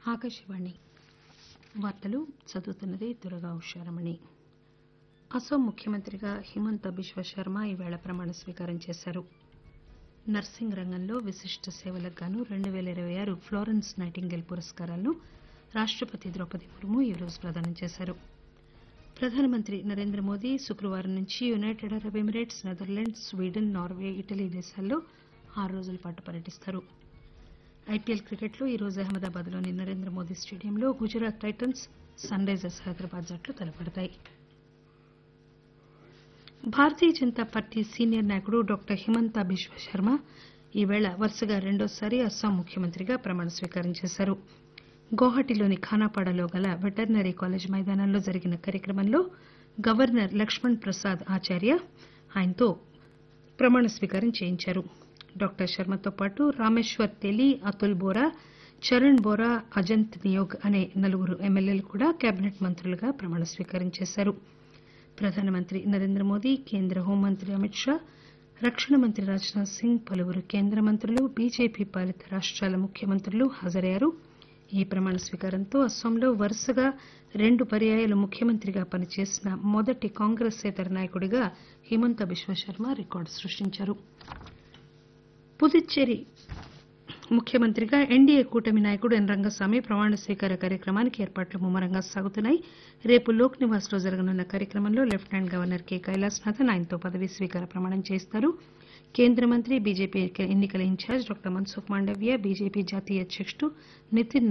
ఆకాశవాణి వార్తలు చదువుతున్నది దుర్గా ఉషారమణి అస్సాం ముఖ్యమంత్రిగా హిమంత బిశ్వ శర్మ ఈవేళ ప్రమాణ స్వీకారం చేశారు నర్సింగ్ రంగంలో విశిష్ట సేవలకు గాను రెండు పేల ఇరవై ఆరు ప్లోరెన్స్ నైటింగేల్ పురస్కారాలను రాష్టపతి ద్రౌపది ముర్ము ఈరోజు ప్రదానం చేశారు ప్రధానమంత్రి నరేంద్ర మోదీ శుక్రవారం నుంచి United Arab Emirates Netherlands Sweden Norway Italy దేశాల్లో ఆరు రోజుల పాటు పర్యటిస్తారు ఐపీఎల్ క్రికెట్లో ఈరోజు అహ్మదాబాద్లోని నరేంద్ర మోదీ స్టేడియంలో Gujarat Titans Sunrisers Hyderabad జట్లు తలపడతాయి భారతీయ జనతా పార్టీ సీనియర్ నాయకుడు డాక్టర్ హిమంత బిశ్వ శర్మ ఈవేళ వరుసగా రెండోసారి అస్సాం ముఖ్యమంత్రిగా ప్రమాణ స్వీకారం చేశారు గౌహటిలోని ఖానాపాడలో గల వెటర్నరీ కాలేజ్ మైదానంలో జరిగిన కార్యక్రమంలో గవర్నర్ లక్ష్మణ్ ప్రసాద్ ఆచార్య ఆయనతో ప్రమాణ స్వీకారం చేయించారు డాక్టర్ శర్మతో పాటు రామేశ్వర్ తెలి అతుల్ బోరా చరణ్ బోరా అజంత్ నియోగ్ అనే నలుగురు ఎమ్మెల్యేలు కూడా కేబినెట్ మంత్రులుగా ప్రమాణ స్వీకారం చేశారు ప్రధానమంత్రి నరేంద్ర మోదీ కేంద్ర హోంమంత్రి అమిత్ షా రక్షణ మంత్రి రాజ్ నాథ్ సింగ్ పలువురు కేంద్ర మంత్రులు బీజేపీ పాలిత రాష్టాల ముఖ్యమంత్రులు హాజరయ్యారు ఈ ప్రమాణ స్వీకారంతో అస్సాంలో వరుసగా రెండు పర్యాయాలు ముఖ్యమంత్రిగా పనిచేసిన మొదటి కాంగ్రెసేతర నాయకుడిగా హిమంత బిశ్వ శర్మ రికార్డు సృష్టించారు పుదుచ్చేరి ముఖ్యమంత్రిగా ఎన్డీఏ కూటమి నాయకుడు ఎన్ రంగస్వామి ప్రమాణ స్వీకార కార్యక్రమానికి ఏర్పాట్లు ముమ్మరంగా సాగుతున్నాయి రేపు లోక్ నివాస్ లో జరగనున్న కార్యక్రమంలో లెప్టిసెంట్ గవర్నర్ కె కైలాసనాథన్ ఆయనతో పదవీ స్వీకార ప్రమాణం చేయిస్తారు కేంద్ర మంత్రి బీజేపీ ఎన్నికల incharge doctor Mansukh Mandaviya BJP జాతీయ అధ్యకుడు నితిన్